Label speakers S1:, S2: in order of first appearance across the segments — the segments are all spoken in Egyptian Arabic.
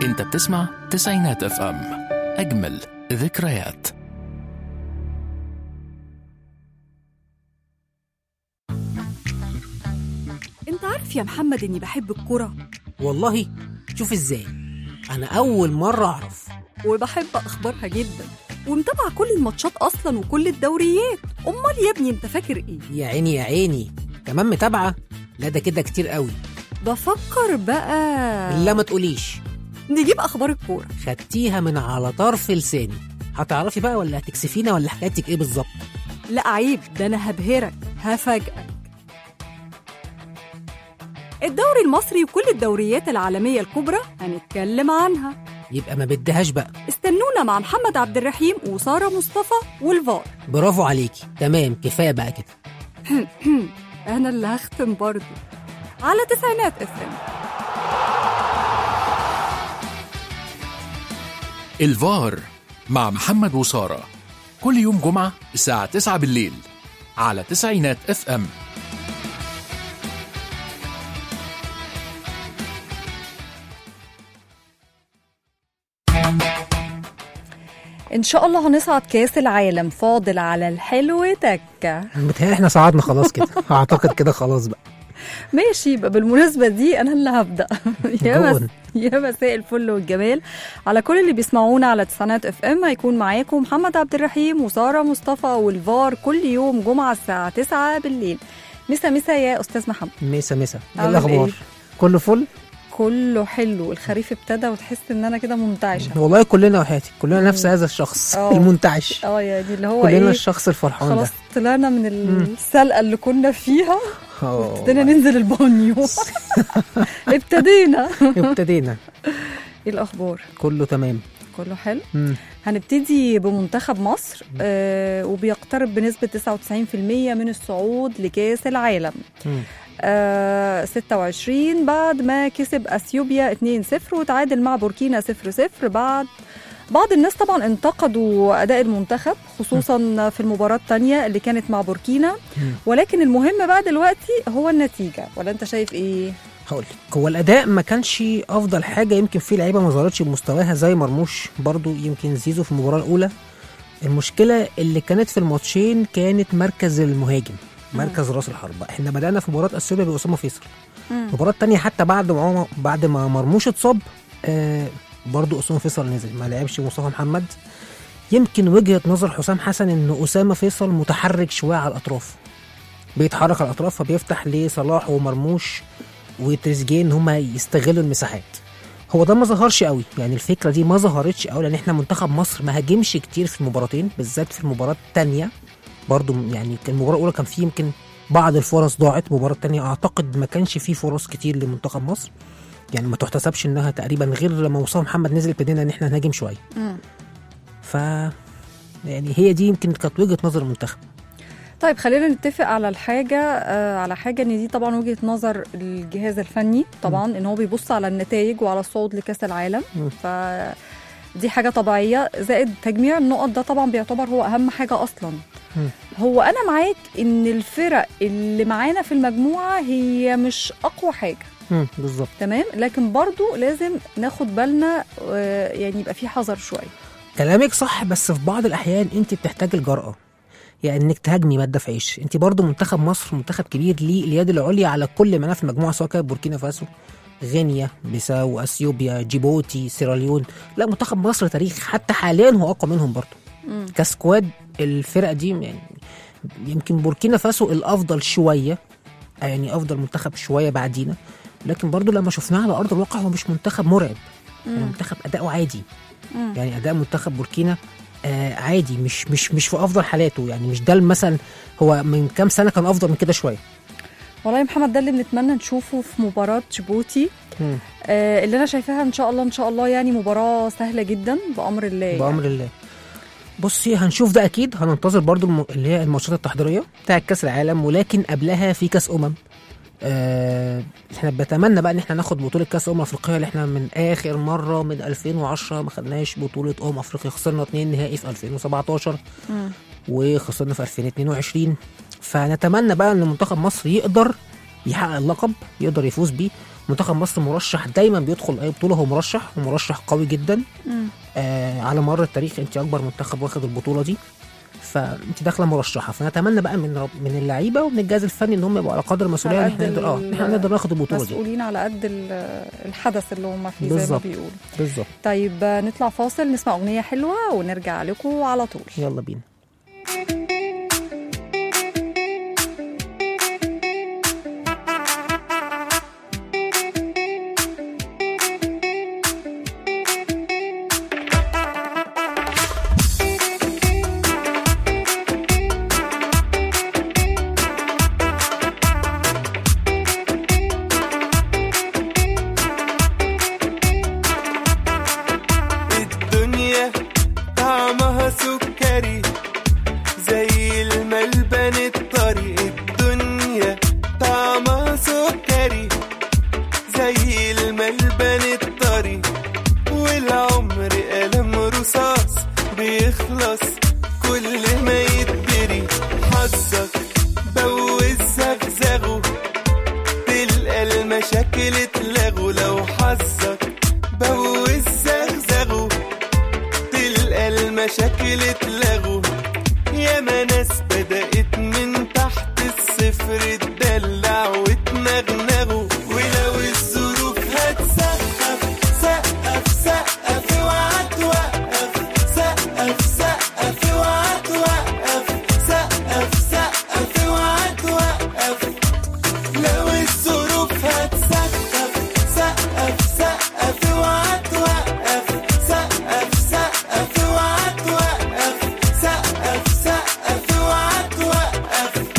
S1: انت بتسمع تسعينات اف ام اجمل ذكريات
S2: انت عارف يا محمد اني بحب الكرة
S3: والله شوف ازاي انا اول مره اعرف
S2: وبحب اخبارها جدا ومتابعة كل الماتشات اصلا وكل الدوريات امال يا ابني انت فاكر ايه
S3: يا عيني يا عيني كمان متابعه لا ده كده كتير قوي
S2: بفكر بقى
S3: لا ما تقوليش
S2: نجيب اخبار الكورة
S3: خدتيها من على طرف لساني هتعرفي بقى ولا هتكسفينا ولا حكايتك ايه بالظبط
S2: لا عيب ده انا هبهرك هفاجئك الدوري المصري وكل الدوريات العالمية الكبرى هنتكلم عنها
S3: يبقى ما بدهاش بقى
S2: استنونا مع محمد عبد الرحيم وسارة مصطفى والفار
S3: برافو عليكي تمام كفايه بقى كده
S2: انا اللي هختم برضه على تسعينات اف ام
S1: الفار مع محمد وسارة كل يوم جمعة الساعة 9 بالليل على تسعينات اف ام
S2: ان شاء الله هنصعد كاس العالم فاضل على الحلو تكه
S3: متهيألي احنا صعدنا خلاص كده اعتقد كده خلاص بقى
S2: ماشي يبقى بالمناسبة دي أنا اللي هبدأ يا مس...
S3: جون.
S2: يا مساء الفل والجمال على كل اللي بيسمعونا على تسعينات اف ام هيكون معاكم محمد عبد الرحيم وسارة مصطفى والفار كل يوم جمعة الساعة 9 بالليل مسا مسا يا أستاذ محمد
S3: مسا مسا ايه
S2: عامل
S3: الاخبار
S2: إيه؟
S3: كله فل
S2: كله حلو الخريف ابتدى وتحس ان انا كده منتعشه
S3: والله كلنا وحياتي كلنا نفس هذا الشخص
S2: آه.
S3: المنتعش
S2: اه يعني اللي هو
S3: كلنا
S2: ايه
S3: الشخص الفرحان
S2: خلاص
S3: ده
S2: طلعنا من السلقه اللي كنا فيها
S3: آه.
S2: ابتدينا ننزل البانيو ابتدينا
S3: ابتدينا
S2: ايه الاخبار
S3: كله تمام
S2: كله حلو
S3: مم.
S2: هنبتدي بمنتخب مصر آه وبيقترب بنسبة 99% من الصعود لكأس العالم
S3: مم.
S2: آه 26 بعد ما كسب أثيوبيا 2-0 وتعادل مع بوركينا 0-0 بعد بعض الناس طبعا انتقدوا أداء المنتخب خصوصا في المباراة الثانية اللي كانت مع بوركينا
S3: مم.
S2: ولكن المهم بقى دلوقتي هو النتيجة ولا أنت شايف إيه؟
S3: هقول لك هو الاداء ما كانش افضل حاجه يمكن في لعيبه ما ظهرتش بمستواها زي مرموش برضو يمكن زيزو في المباراه الاولى المشكله اللي كانت في الماتشين كانت مركز المهاجم مركز راس الحربه احنا بدانا في مباراه اثيوبيا باسامه فيصل
S2: مم.
S3: المباراه الثانيه حتى بعد ما عمر- بعد ما مرموش اتصاب آه برضو اسامه فيصل نزل ما لعبش مصطفى محمد يمكن وجهه نظر حسام حسن ان اسامه فيصل متحرك شويه على الاطراف بيتحرك على الاطراف فبيفتح لصلاح ومرموش وتريزيجيه ان هم يستغلوا المساحات هو ده ما ظهرش قوي يعني الفكره دي ما ظهرتش قوي لان احنا منتخب مصر ما هاجمش كتير في المباراتين بالذات في المباراه الثانيه برضو يعني كان المباراه الاولى كان فيه يمكن بعض الفرص ضاعت المباراه الثانيه اعتقد ما كانش فيه فرص كتير لمنتخب مصر يعني ما تحتسبش انها تقريبا غير لما مصطفى محمد نزل ابتدينا ان احنا نهاجم شويه
S2: مم.
S3: ف يعني هي دي يمكن كانت وجهه نظر المنتخب
S2: طيب خلينا نتفق على الحاجة آه على حاجة ان دي طبعا وجهة نظر الجهاز الفني طبعا ان هو بيبص على النتائج وعلى الصعود لكأس العالم
S3: مم.
S2: ف دي حاجة طبيعية زائد تجميع النقط ده طبعا بيعتبر هو أهم حاجة أصلا
S3: مم.
S2: هو أنا معاك إن الفرق اللي معانا في المجموعة هي مش أقوى حاجة
S3: مم، بالظبط
S2: تمام لكن برضو لازم ناخد بالنا آه، يعني يبقى في حذر شوية
S3: كلامك صح بس في بعض الاحيان انت بتحتاج الجرأه يعني انك تهاجمي ما تدافعيش انت برضو منتخب مصر منتخب كبير ليه اليد العليا على كل ما في المجموعه سواء كانت بوركينا فاسو غينيا بيساو اثيوبيا جيبوتي سيراليون لا منتخب مصر تاريخ حتى حاليا هو اقوى منهم برضو
S2: مم.
S3: كسكواد الفرقه دي يعني يمكن بوركينا فاسو الافضل شويه يعني افضل منتخب شويه بعدينا لكن برضو لما شفناه على ارض الواقع هو مش منتخب مرعب يعني منتخب اداؤه عادي
S2: مم.
S3: يعني اداء منتخب بوركينا آه عادي مش مش مش في افضل حالاته يعني مش ده مثلا هو من كام سنه كان افضل من كده شويه
S2: والله يا محمد ده اللي بنتمنى نشوفه في مباراة جيبوتي آه اللي انا شايفاها ان شاء الله ان شاء الله يعني مباراة سهلة جدا بأمر الله يعني.
S3: بامر الله بصي هنشوف ده اكيد هننتظر برضو الم... اللي هي الماتشات التحضيريه بتاع كاس العالم ولكن قبلها في كاس امم آه احنا بنتمنى بقى ان احنا ناخد بطوله كاس امم افريقيا اللي احنا من اخر مره من 2010 ما خدناش بطوله امم افريقيا خسرنا اتنين نهائي في 2017
S2: مم.
S3: وخسرنا في 2022 فنتمنى بقى ان منتخب مصر يقدر يحقق اللقب يقدر يفوز بيه منتخب مصر مرشح دايما بيدخل اي بطوله هو مرشح ومرشح قوي جدا
S2: مم.
S3: آه على مر التاريخ انت اكبر منتخب واخد البطوله دي فانت داخله مرشحه فنتمنى بقى من رب من اللعيبه ومن الجهاز الفني ان هم يبقوا على قدر المسؤوليه
S2: على
S3: ان احنا
S2: قد
S3: نقدر اه
S2: ال-
S3: إن احنا نقدر ناخد البطوله دي
S2: مسؤولين على قد ال- الحدث اللي هم فيه زي ما
S3: بالظبط.
S2: بيقولوا
S3: بالظبط
S2: طيب آه، نطلع فاصل نسمع اغنيه حلوه ونرجع لكم على طول
S3: يلا بينا
S4: الدنيا طعمها سكري زي الملبن الطري الدنيا طعمها سكري زي الملبن الطري والعمر قلم رصاص بيخلص كل ما يتبري حظك بوز زغزغه تلقى المشاكل اتلغوا لو حظك بوز زغزغه تلقى المشاكل اتلغوا ياما ناس بدأت من تحت الصفر تدلع وتنغنغوا ولو الظروف هتسقف سقف سقف اوعى توقف سقف سقف اوعى توقف سقف سقف اوعى توقف لو الظروف هتسقف سقف سقف اوعى توقف سقف سقف اوعى توقف سقف سقف اوعى توقف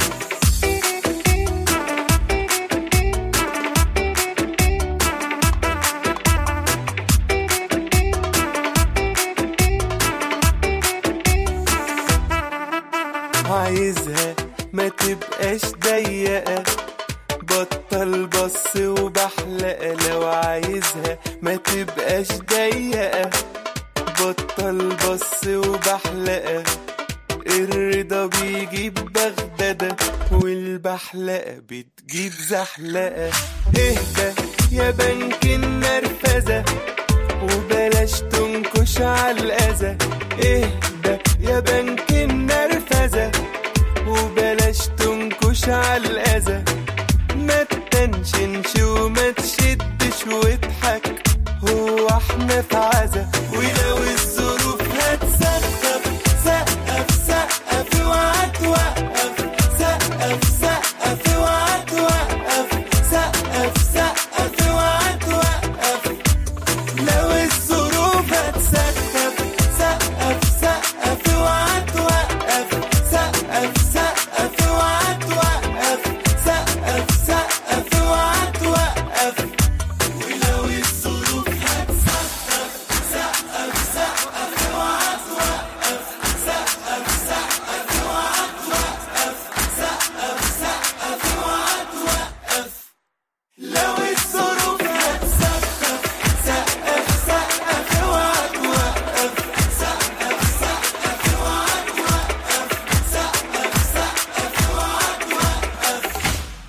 S4: عايزها ما تبقاش ضيقة بطل بص وبحلقة لو عايزها ما تبقاش ضيقة بطل بص وبحلقة الرضا بيجيب بغدادة والبحلقة بتجيب زحلقة اهدى يا بنك النرفزة وبلاش تنكش على الأذى اهدى يا بنك النرفزة وبلاش تنكش على الأذى ما تتنشنش وما تشدش واضحك هو احنا في عزا ولو الظروف هتسقف سقف سقف اوعى توقف سقف سقف اوعى توقف سقف سقف اوعى توقف لو الظروف هتسقف سقف سقف اوعى توقف سقف سقف اوعى توقف سقف سقف اوعى توقف ولو الظروف هتسقف سقف سقف اوعى توقف سقف سقف اوعى توقف سقف سقف اوعى توقف لو الظروف هتسقف سقف سقف اوعى توقف سقف سقف اوعى توقف سقف سقف اوعى توقف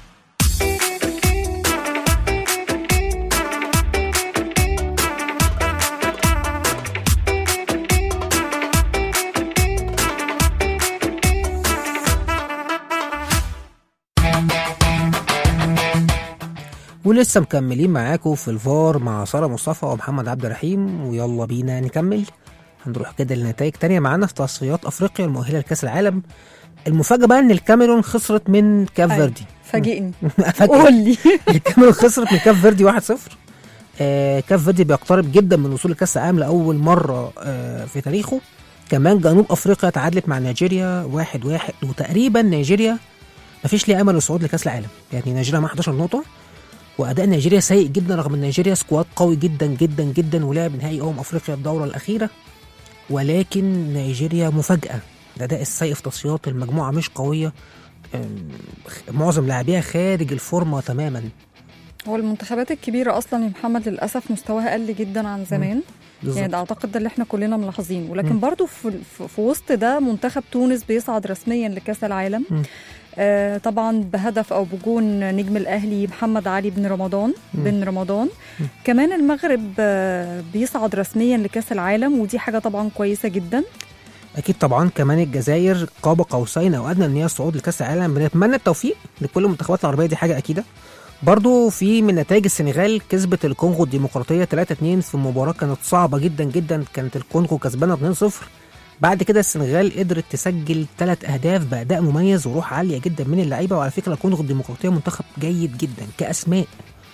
S3: ولسه مكملين معاكم في الفار مع ساره مصطفى ومحمد عبد الرحيم ويلا بينا نكمل هنروح كده لنتائج تانية معانا في تصفيات افريقيا المؤهله لكاس العالم المفاجاه بقى ان الكاميرون خسرت من كاب
S2: أيوة.
S3: فيردي
S2: فاجئني
S3: فاكر؟
S2: قول لي
S3: الكاميرون خسرت من كاب فيردي 1-0 آه كاب فيردي بيقترب جدا من الوصول لكاس العالم لاول مره آه في تاريخه كمان جنوب افريقيا تعادلت مع نيجيريا 1-1 واحد واحد وتقريبا نيجيريا مفيش ليها امل الصعود لكاس العالم يعني نيجيريا مع 11 نقطه واداء نيجيريا سيء جدا رغم ان نيجيريا سكواد قوي جدا جدا جدا ولعب نهائي امم افريقيا الدوره الاخيره ولكن نيجيريا مفاجاه الاداء السيء في تصفيات المجموعه مش قويه أم، معظم لاعبيها خارج الفورمه تماما
S2: هو المنتخبات الكبيرة أصلا يا محمد للأسف مستواها قل جدا عن زمان يعني ده أعتقد ده اللي احنا كلنا ملاحظين ولكن
S3: مم.
S2: برضو في, في, في وسط ده منتخب تونس بيصعد رسميا لكأس العالم
S3: مم.
S2: آه، طبعا بهدف او بجون نجم الاهلي محمد علي بن رمضان
S3: مم.
S2: بن رمضان
S3: مم.
S2: كمان المغرب آه، بيصعد رسميا لكاس العالم ودي حاجه طبعا كويسه جدا
S3: اكيد طبعا كمان الجزائر قاب قوسين او ادنى ان هي الصعود لكاس العالم بنتمنى التوفيق لكل المنتخبات العربيه دي حاجه اكيده برضو في من نتائج السنغال كسبت الكونغو الديمقراطيه 3-2 في مباراه كانت صعبه جدا جدا كانت الكونغو كسبانه 2-0 بعد كده السنغال قدرت تسجل ثلاث اهداف باداء مميز وروح عاليه جدا من اللعيبه وعلى فكره الكونغو الديمقراطيه منتخب جيد جدا كاسماء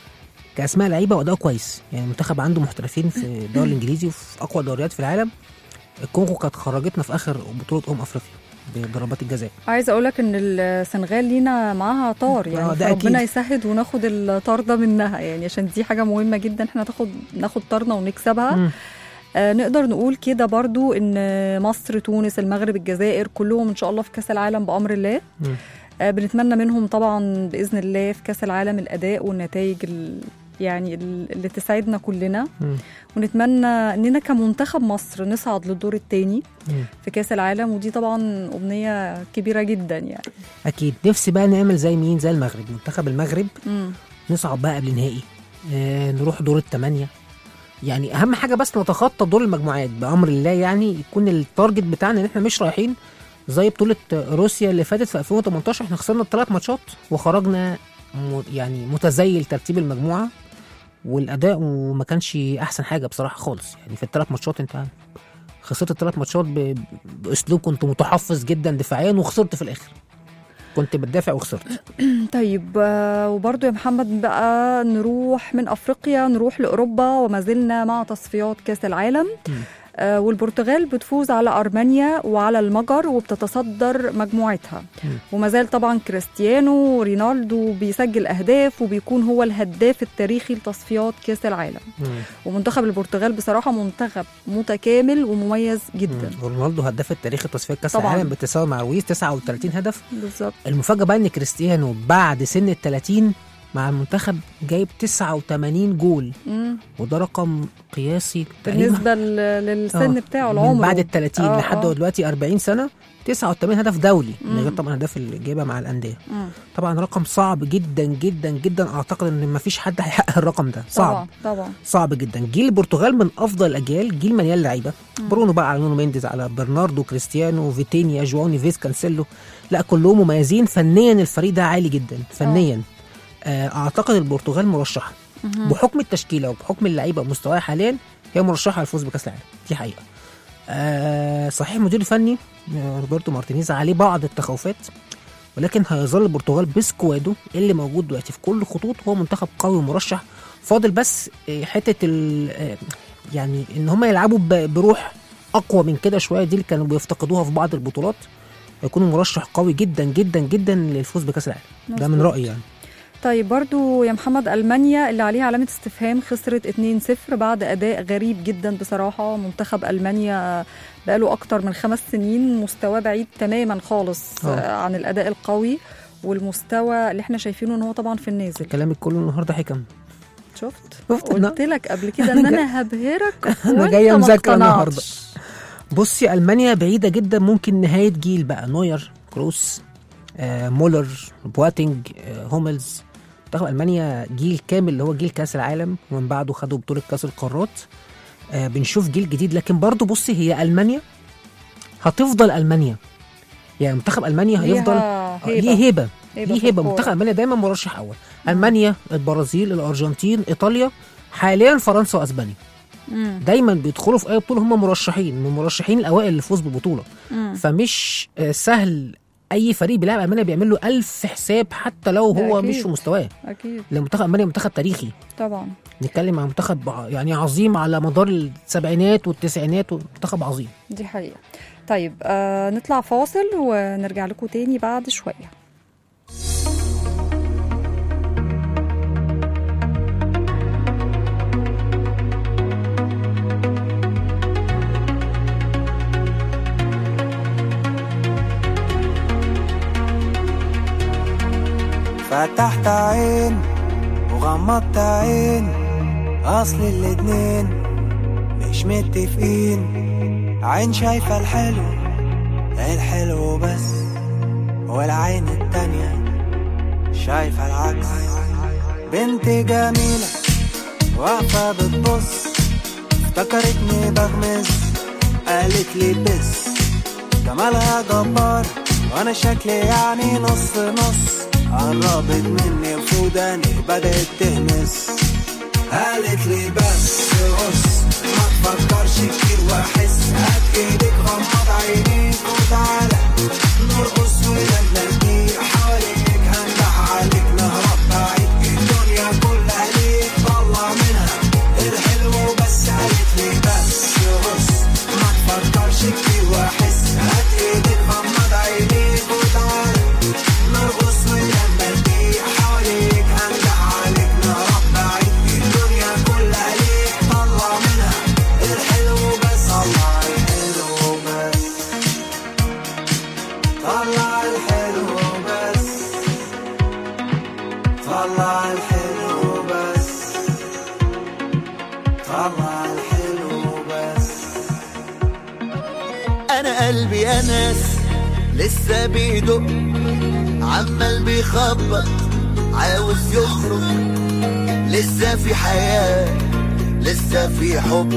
S3: كاسماء لعيبه واداء كويس يعني المنتخب عنده محترفين في الدوري الانجليزي وفي اقوى دوريات في العالم الكونغو كانت خرجتنا في اخر بطوله امم افريقيا بضربات الجزاء
S2: عايزه اقول لك ان السنغال لينا معاها طار
S3: آه،
S2: يعني
S3: ده
S2: ربنا
S3: أكيد.
S2: يسهد وناخد الطار ده منها يعني عشان دي حاجه مهمه جدا احنا تاخد ناخد طارنا ونكسبها
S3: مم.
S2: آه نقدر نقول كده برضو ان مصر تونس المغرب الجزائر كلهم ان شاء الله في كاس العالم بامر الله
S3: مم.
S2: آه بنتمنى منهم طبعا باذن الله في كاس العالم الاداء والنتائج ال- يعني ال- اللي تسعدنا كلنا
S3: مم.
S2: ونتمنى اننا كمنتخب مصر نصعد للدور الثاني
S3: مم.
S2: في كاس العالم ودي طبعا امنيه كبيره جدا يعني
S3: اكيد نفسي بقى نعمل زي مين زي المغرب منتخب المغرب
S2: مم.
S3: نصعد بقى قبل نهائي آه نروح دور الثمانيه يعني اهم حاجه بس نتخطى دور المجموعات بامر الله يعني يكون التارجت بتاعنا ان احنا مش رايحين زي بطوله روسيا اللي فاتت في 2018 احنا خسرنا الثلاث ماتشات وخرجنا م- يعني متزيل ترتيب المجموعه والاداء وما كانش احسن حاجه بصراحه خالص يعني في الثلاث ماتشات انت خسرت الثلاث ماتشات ب... باسلوب كنت متحفظ جدا دفاعيا وخسرت في الاخر كنت بتدافع وخسرت
S2: طيب آه، وبرضو يا محمد بقى نروح من افريقيا نروح لاوروبا وما زلنا مع تصفيات كاس العالم
S3: مم.
S2: آه، والبرتغال بتفوز على ارمينيا وعلى المجر وبتتصدر مجموعتها
S3: مم.
S2: وما زال طبعا كريستيانو رينالدو بيسجل اهداف وبيكون هو الهداف التاريخي لتصفيات كاس العالم ومنتخب البرتغال بصراحه منتخب متكامل ومميز جدا
S3: مم. رونالدو هداف التاريخ تصفيات كاس
S2: طبعاً.
S3: العالم بالتساوي مع لويس 39 هدف
S2: بالظبط
S3: المفاجاه بقى ان كريستيانو بعد سن ال 30 مع المنتخب جايب 89 جول
S2: مم.
S3: وده رقم قياسي تقريبا
S2: بالنسبه ل- للسن
S3: آه،
S2: بتاعه
S3: من
S2: العمر
S3: بعد ال 30
S2: آه،
S3: لحد
S2: آه.
S3: دلوقتي 40 سنه 89 هدف دولي
S2: مم.
S3: من غير طبعا الاهداف اللي جايبها مع الانديه
S2: مم.
S3: طبعا رقم صعب جدا جدا جدا اعتقد ان مفيش حد هيحقق الرقم ده صعب
S2: طبعا طبعا
S3: صعب جدا جيل البرتغال من افضل الاجيال جيل مليان لعيبه برونو بقى على نونو مينديز على برناردو كريستيانو فيتينيا جواو نيفيز كانسيلو لا كلهم مميزين فنيا الفريق ده عالي جدا فنيا آه، اعتقد البرتغال مرشحه بحكم التشكيله وبحكم اللعيبه ومستواها حاليا هي مرشحه للفوز بكاس العالم دي حقيقه آه صحيح المدير الفني آه، روبرتو مارتينيز عليه بعض التخوفات ولكن هيظل البرتغال بسكوادو اللي موجود دلوقتي في كل الخطوط هو منتخب قوي ومرشح فاضل بس آه، حته ال آه، يعني ان هم يلعبوا ب- بروح اقوى من كده شويه دي اللي كانوا بيفتقدوها في بعض البطولات هيكونوا مرشح قوي جدا جدا جدا للفوز بكاس العالم ده من
S2: مظبوط.
S3: رايي يعني
S2: طيب برضو يا محمد ألمانيا اللي عليها علامة استفهام خسرت 2-0 بعد أداء غريب جدا بصراحة منتخب ألمانيا بقاله أكتر من خمس سنين مستواه بعيد تماما خالص
S3: آه.
S2: آه. عن الأداء القوي والمستوى اللي احنا شايفينه ان هو طبعا في النازل
S3: كلامك كله النهارده حكم
S2: شفت
S3: شفت
S2: قلت لك قبل كده ان انا هبهرك
S3: أنا
S2: وانت
S3: جاية
S2: ما
S3: مذاكرة
S2: اقتنعتش.
S3: النهاردة. بصي المانيا بعيده جدا ممكن نهايه جيل بقى نوير كروس آه مولر بواتينج آه هوملز منتخب المانيا جيل كامل اللي هو جيل كاس العالم ومن بعده خدوا بطوله كاس القارات آه بنشوف جيل جديد لكن برضو بصي هي المانيا هتفضل المانيا يعني منتخب المانيا هيفضل
S2: ليها هيبة.
S3: ليه هيبه
S2: هيبة
S3: ليه
S2: في
S3: هيبه
S2: الكورة.
S3: منتخب المانيا دايما مرشح اول المانيا البرازيل الارجنتين ايطاليا حاليا فرنسا واسبانيا
S2: مم.
S3: دايما بيدخلوا في اي بطوله هم مرشحين من المرشحين الاوائل للفوز بالبطوله
S2: مم.
S3: فمش آه، سهل اي فريق بيلعب المانيا بيعمل له ألف حساب حتى لو
S2: ده
S3: هو
S2: أكيد.
S3: مش في مستواه
S2: اكيد
S3: لان منتخب المانيا منتخب تاريخي
S2: طبعا
S3: نتكلم عن منتخب ع- يعني عظيم على مدار السبعينات والتسعينات منتخب عظيم
S2: دي حقيقة طيب آه نطلع فاصل ونرجع لكم تاني بعد شوية
S5: فتحت عين وغمضت عين اصل الاتنين مش متفقين عين شايفة الحلو الحلو بس والعين التانية شايفة العكس بنت جميلة واقفة بتبص افتكرتني بغمز قالت لي بس جمالها جبار وانا شكلي يعني نص نص قربت مني وفوداني بدأت تهمس قالت لي بس بص ما تفكرش كتير واحس هات ايدك غمض عينيك وتعالى نرقص ونتنجي حواليك هنجح عليك نهرب بعيد الدنيا كلها ليك طلع منها الحلو بس قالت لي بس بص ما تفكرش كتير واحس هات ايدك غمض عينيك وتعالى نرقص ونتنجي حواليك هنجح عليك نهرب بعيد الدنيا كلها ليك طلع منها الحلو بس طلع الحلو بس طلع الحلو بس طلع الحلو بس طلع الحلو بس
S6: انا قلبي يا ناس لسه بيدق عمال بيخبط عاوز يخرج لسه في حياة لسه في حب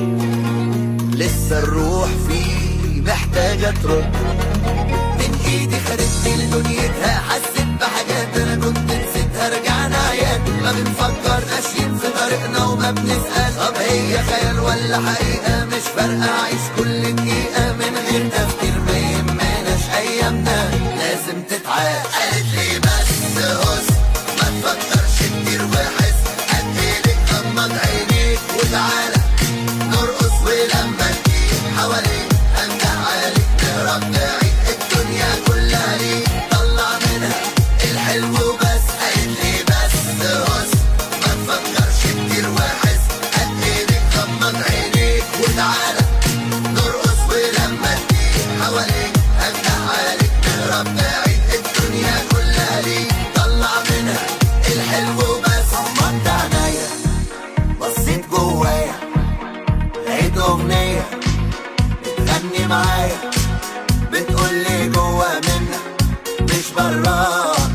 S6: لسه الروح فيه محتاجة ترد من ايدي خدتني لدنيتها حسيت بحاجات انا كنت نسيتها رجعنا عيال ما بنفكر ماشيين في طريقنا وما بنسأل طب هي خيال ولا حقيقة مش فارقة عايش كل دقيقة من غير تفكير ما يهمناش ايامنا لازم تتعاد قالت لي بس هس ما تفكرش كتير وحس قد ايدك غمض عينيك وتعالى نرقص ولما تجيب حواليك انجح عليك نهرب بعيد الدنيا كلها ليك طلع منها الحلو بس قالت لي بس هس ما تفكرش كتير وحس قد ايدك غمض عينيك وتعالى نرقص ولما تجيب حواليك انجح عليك نهرب بعيد الدنيا كلها ليك طلع منها الحلو بس غمضت عينيا بصيت جوايا لقيت اغنيه بتغني معايا بتقول لي جوا منك مش براك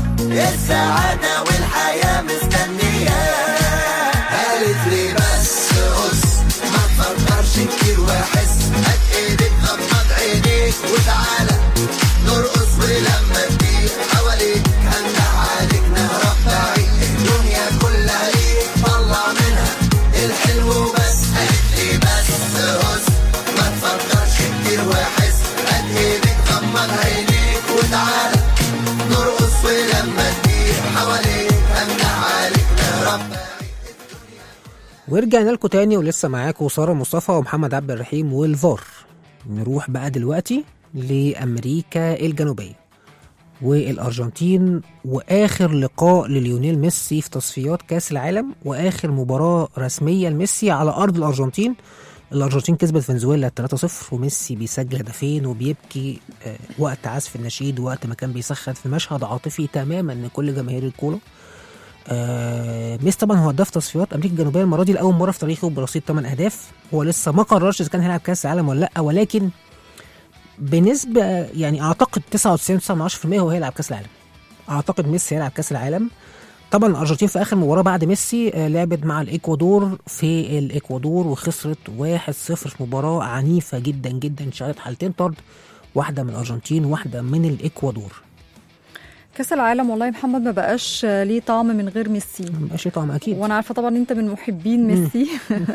S6: السعادة والحياة مستنية قالت لي بس قص ما تفكرش كتير واحس هات ايدك غمض عينيك وتعالى نرقص ولما تجيب حواليك هنجح عليك نهرب بعيد الدنيا كلها ليك طلع منها الحلو بس قالت لي بس قص ما تفكرش كتير واحس هات ايدك غمض عينيك وتعالى نرقص ولما تجيب حواليك هنجح عليك نهرب بعيد
S3: ورجعنا لكم تاني ولسه معاكم ساره مصطفى ومحمد عبد الرحيم والفار نروح بقى دلوقتي لامريكا الجنوبيه والارجنتين واخر لقاء لليونيل ميسي في تصفيات كاس العالم واخر مباراه رسميه لميسي على ارض الارجنتين الارجنتين كسبت فنزويلا 3-0 وميسي بيسجل هدفين وبيبكي آه، وقت عزف النشيد وقت ما كان بيسخن في مشهد عاطفي تماما لكل جماهير الكوره آه ميسي طبعا هو هداف تصفيات امريكا الجنوبيه المره دي لاول مره في تاريخه برصيد 8 اهداف هو لسه ما قررش اذا كان هيلعب كاس العالم ولا لا ولكن بنسبه يعني اعتقد 99.9% هو هيلعب كاس العالم اعتقد ميسي هيلعب كاس العالم طبعا الارجنتين في اخر مباراه بعد ميسي آه، لعبت مع الاكوادور في الاكوادور وخسرت 1-0 في مباراه عنيفه جدا جدا شهدت حالتين طرد واحده من الارجنتين واحده من الاكوادور
S2: كاس العالم والله يا محمد ما بقاش ليه طعم من غير ميسي
S3: ماشي طعم اكيد
S2: وانا عارفه طبعا انت من محبين ميسي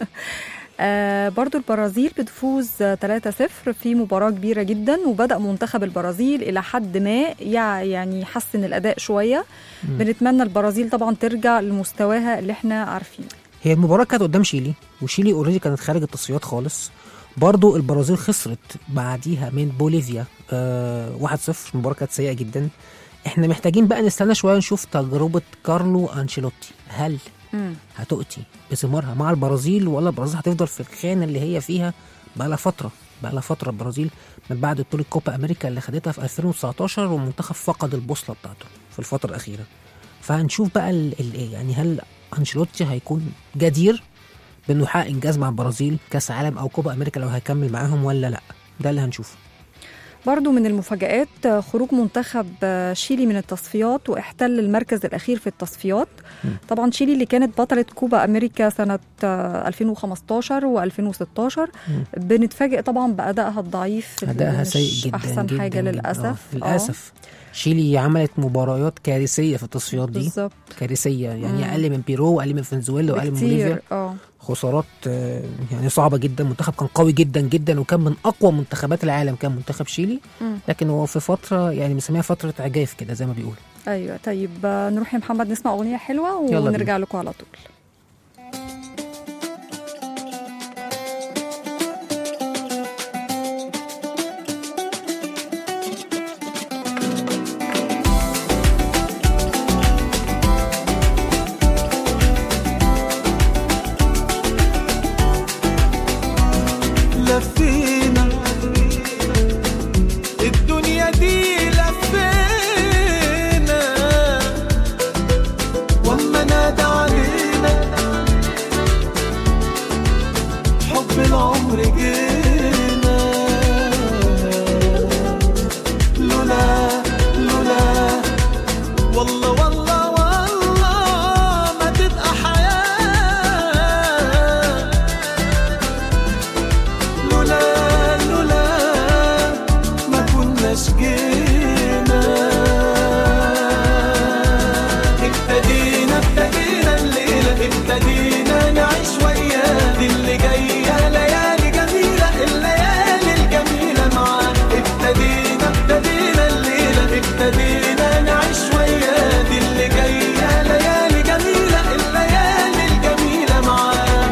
S2: آه برضو البرازيل بتفوز آه، 3-0 في مباراة كبيرة جدا وبدأ منتخب البرازيل إلى حد ما يع- يعني يحسن الأداء شوية بنتمنى البرازيل طبعا ترجع لمستواها اللي احنا عارفينه
S3: هي المباراة كانت قدام شيلي وشيلي اوريدي كانت خارج التصفيات خالص برضو البرازيل خسرت بعديها من بوليفيا آه 1-0 المباراة كانت سيئة جدا احنا محتاجين بقى نستنى شوية نشوف تجربة كارلو انشيلوتي هل
S2: مم.
S3: هتؤتي بثمارها مع البرازيل ولا البرازيل هتفضل في الخانة اللي هي فيها بقى لها فترة بقى لها فترة البرازيل من بعد بطولة كوبا أمريكا اللي خدتها في 2019 والمنتخب فقد البوصلة بتاعته في الفترة الأخيرة فهنشوف بقى ال ال يعني هل أنشيلوتي هيكون جدير بأنه يحقق إنجاز مع البرازيل كأس عالم أو كوبا أمريكا لو هيكمل معاهم ولا لأ ده اللي هنشوفه
S2: برضو من المفاجآت آه، خروج منتخب آه، شيلي من التصفيات واحتل المركز الأخير في التصفيات طبعا شيلي اللي كانت بطلة كوبا أمريكا سنة آه، 2015 و2016 بنتفاجئ طبعا بأدائها الضعيف اللي
S3: ادائها
S2: مش
S3: سيء جدا
S2: أحسن
S3: جدا
S2: حاجة
S3: جداً.
S2: للأسف
S3: آه، للاسف شيلي عملت مباريات كارثيه في التصفيات دي
S2: بالظبط
S3: كارثيه يعني
S2: مم.
S3: اقل من بيرو واقل من فنزويلا واقل من بوليفيا
S2: كتير اه
S3: خسارات آه، يعني صعبه جدا منتخب كان قوي جدا جدا وكان من اقوى منتخبات العالم كان منتخب شيلي
S2: مم.
S3: لكن هو في فتره يعني بنسميها فتره عجاف كده زي ما بيقولوا
S2: ايوه طيب آه، نروح يا محمد نسمع اغنيه حلوه
S3: يلا بينا.
S2: ونرجع لكم على طول
S4: لفينا الدنيا دي لفينا واما نادى علينا حب العمر جينا لولا لولا والله والله والله ما تبقى حياه لولا لولا ما كناش جينا ابتدينا ابتدينا الليلة ابتدينا نعيش وياه دي اللي جاية ليالي جميلة الليالي الجميلة معاه ابتدينا ابتدينا الليلة ابتدينا نعيش وياه دي اللي جاية ليالي جميلة الليالي الجميلة معاه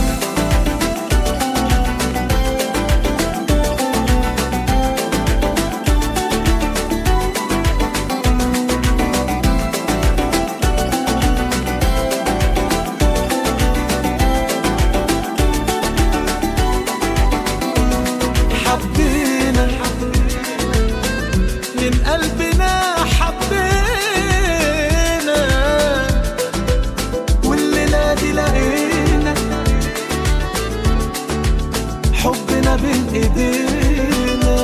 S4: حبينا من قلبنا حبينا والليلة دي لقينا حبنا بين ايدينا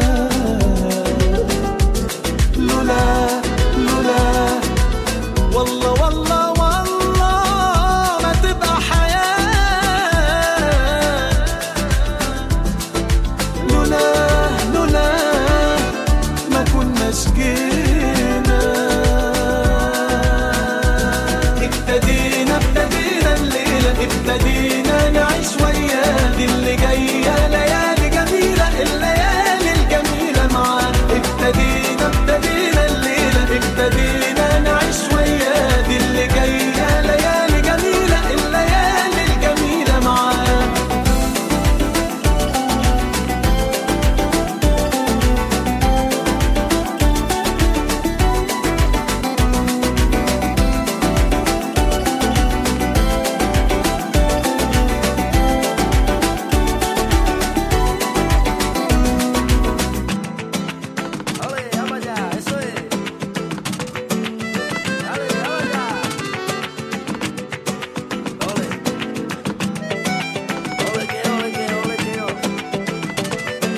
S4: لولا لولا والله والله والله ما تبقى حياه لولا لولا ما كناش جينا ابتدينا ابتدينا الليلة ابتدينا نعيش وياه دي اللي جاية ليالي جميلة الليالي الجميلة معاه ابتدينا ابتدينا الليلة ابتدينا نعيش وياه دي اللي جاية ليالي جميلة الليالي الجميلة معاه
S5: Ole, vamos allá, eso es. Dale, vamos allá. Ole. Ole, que ole, que ole, que ole.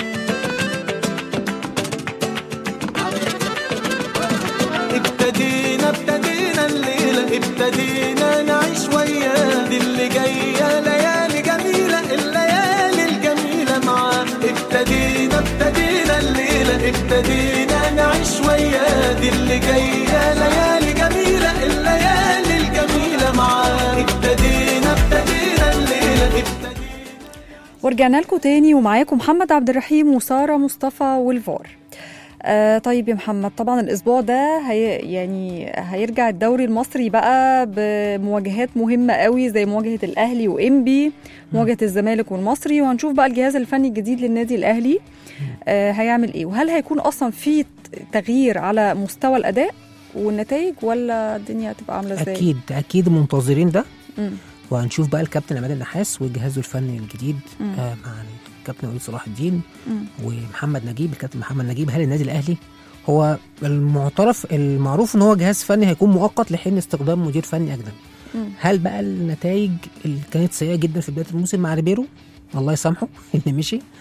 S4: ابتدينا ابتدينا الليلة ابتدينا نعيش وياه دي اللي جاية ليالي جميلة الليالي الجميلة معاه ابتدينا ابتدينا الليلة ابتدينا نعيش وياه دي اللي جاية ليالي جميلة الليالي الجميلة معاه ابتدينا ابتدينا الليلة ابتدينا
S2: ورجعنا لكم تاني ومعاكم محمد عبد الرحيم وساره مصطفى والفار آه طيب يا محمد طبعا الاسبوع ده هي يعني هيرجع الدوري المصري بقى بمواجهات مهمه قوي زي مواجهه الاهلي وانبي مواجهه الزمالك والمصري وهنشوف بقى الجهاز الفني الجديد للنادي الاهلي آه هيعمل ايه وهل هيكون اصلا في تغيير على مستوى الاداء والنتائج ولا الدنيا هتبقى عامله ازاي
S3: اكيد اكيد منتظرين ده
S2: مم.
S3: وهنشوف بقى الكابتن عماد النحاس وجهازه الفني الجديد
S2: مم.
S3: آه مع الكابتن وليد صلاح الدين
S2: مم.
S3: ومحمد نجيب الكابتن محمد نجيب هل النادي الاهلي هو المعترف المعروف ان هو جهاز فني هيكون مؤقت لحين استخدام مدير فني اجنبي
S2: مم.
S3: هل بقى النتائج اللي كانت سيئه جدا في بدايه الموسم مع ريبيرو الله يسامحه اللي مشي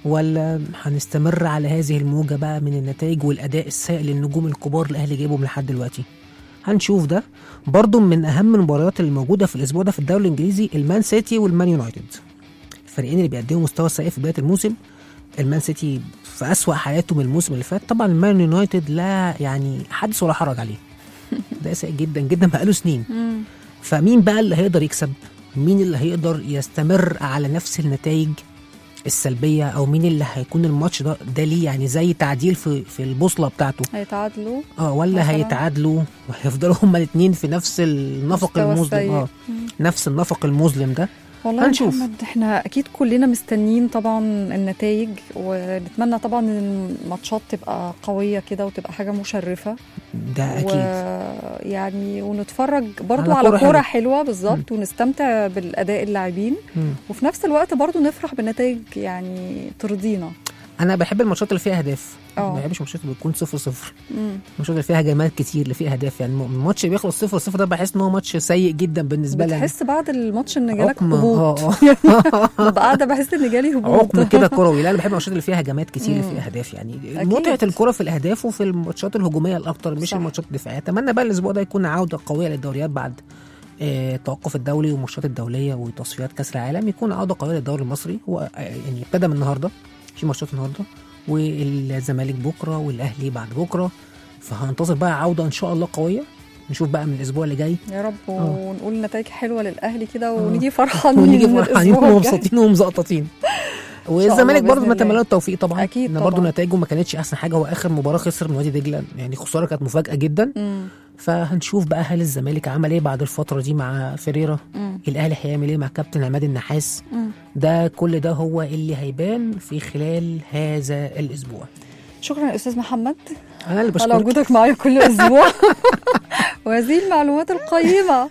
S3: ولا هنستمر على هذه الموجة بقى من النتائج والأداء السيء للنجوم الكبار اللي الأهلي جايبهم لحد دلوقتي هنشوف ده برضو من أهم المباريات اللي موجودة في الأسبوع ده في الدوري الإنجليزي المان سيتي والمان يونايتد الفريقين اللي بيقدموا مستوى سيء في بداية الموسم المان سيتي في أسوأ حياته من الموسم اللي فات طبعا المان يونايتد لا يعني حدث ولا حرج عليه ده سيء جدا جدا بقاله سنين فمين بقى اللي هيقدر يكسب مين اللي هيقدر يستمر على نفس النتائج السلبيه او مين اللي هيكون الماتش ده ده ليه يعني زي تعديل في في البوصله بتاعته
S2: هيتعادلوا
S3: اه ولا
S2: مثلاً؟
S3: هيتعادلوا وهيفضلوا هما الاثنين في نفس النفق
S2: مستوى
S3: المظلم
S2: السيء.
S3: اه نفس النفق المظلم ده
S2: والله
S3: هنشوف.
S2: يا محمد احنا اكيد كلنا مستنيين طبعا النتائج ونتمنى طبعا ان الماتشات تبقى قويه كده وتبقى حاجه مشرفه
S3: ده اكيد
S2: ويعني ونتفرج برضو
S3: على
S2: على,
S3: كرة
S2: كوره
S3: حلوة.
S2: حلوه بالظبط ونستمتع بالاداء اللاعبين
S3: مم.
S2: وفي نفس الوقت برضو نفرح بنتائج يعني ترضينا
S3: انا بحب الماتشات اللي فيها اهداف
S2: اه.
S3: ما بحبش الماتشات اللي بتكون صفر صفر
S2: مم.
S3: الماتشات اللي فيها هجمات كتير اللي فيها اهداف يعني الماتش اللي بيخلص صفر صفر ده بحس ان هو ماتش سيء جدا بالنسبه لي أنا.
S2: بتحس بعد الماتش ان جالك
S3: عقم
S2: هبوط
S3: اه اه
S2: ببقى قاعده بحس ان جالي هبوط
S3: عقم كده كروي لا انا بحب الماتشات اللي فيها هجمات كتير اللي فيها اهداف يعني
S2: أكيد.
S3: متعه الكره في الاهداف وفي الماتشات الهجوميه الاكتر مش
S2: صح.
S3: الماتشات الدفاعيه اتمنى بقى الاسبوع ده يكون عوده قويه للدوريات بعد آه، التوقف الدولي والماتشات الدوليه وتصفيات كاس العالم يكون عوده قويه للدوري المصري هو آه، يعني ابتدى من النهارده في ماتشات النهارده والزمالك بكره والاهلي بعد بكره فهنتظر بقى عوده ان شاء الله قويه نشوف بقى من الاسبوع اللي جاي
S2: يا رب
S3: اه.
S2: ونقول نتائج حلوه للاهلي كده ونيجي فرحانين
S3: ونيجي
S2: من
S3: فرحانين
S2: الأسبوع الجاي.
S3: ومبسوطين ومزقططين والزمالك
S2: بإذن
S3: برضه
S2: الله.
S3: نتمنى له التوفيق طبعا
S2: أكيد
S3: ان برضه
S2: طبعاً.
S3: نتائجه ما كانتش احسن حاجه هو اخر مباراه خسر من وادي دجله يعني خساره كانت مفاجاه جدا
S2: مم.
S3: فهنشوف بقى هل الزمالك عمل ايه بعد الفتره دي مع فيريرا
S2: مم.
S3: الاهلي هيعمل ايه مع كابتن عماد النحاس
S2: مم.
S3: ده كل ده هو اللي هيبان في خلال هذا الاسبوع
S2: شكرا يا استاذ محمد
S3: انا اللي
S2: على
S3: بشكرك
S2: وجودك معايا كل اسبوع وهذه المعلومات القيمه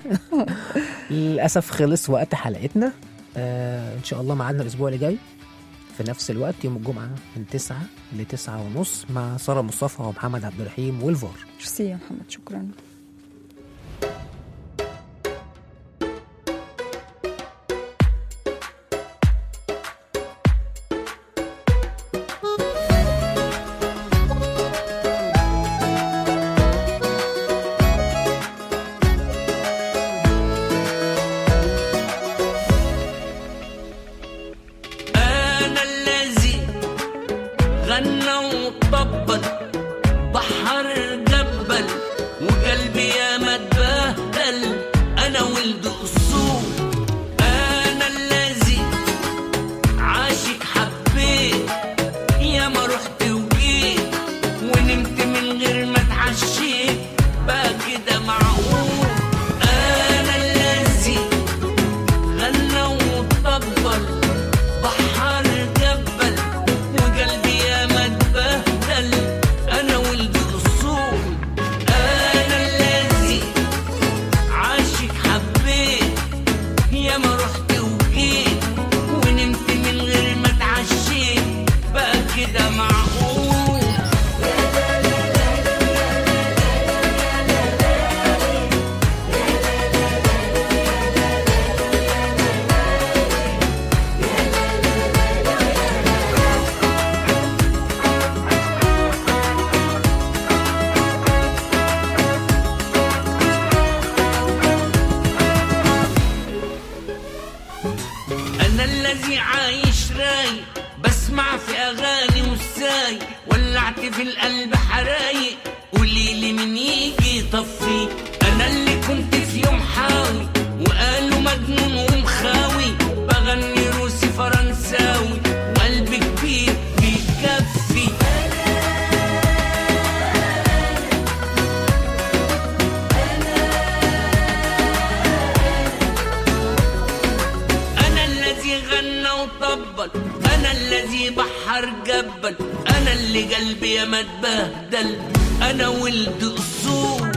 S3: للاسف خلص وقت حلقتنا آه ان شاء الله معانا الاسبوع اللي جاي في نفس الوقت يوم الجمعه من 9 ل 9 ونص مع ساره مصطفى ومحمد عبد الرحيم والفار
S2: ميرسي يا محمد شكرا
S7: أنا الذي غنى وطبل بحر جبل وقلبي يا ما اتبهدل أنا ولد أصول أنا الذي عاشق حبيت يا ما رحت وجيت ونمت من غير ما اتعشيت بقى كده معقول أنا الذي غنى وطبل بحر جبل وقلبي يا ما اتبهدل انا ولد اصول انا الذي عاشق حبيت يا ما رحت وجيت ونمت من غير ما اتعشيت بقى كده معقول انا الذي عايش رايق بسمع في اغاني وساي ولعت في القلب حرايق قولي لي مين يجي يطفي انا اللي كنت في يوم حاوي وقالوا مجنون ومخاوي بغني روسي فرنساوي وقلبي كبير بيكفي أنا الذي غنى وطبل أنا الذي بحر جبل أنا اللي قلبي يا ما اتبهدل أنا ولد أصول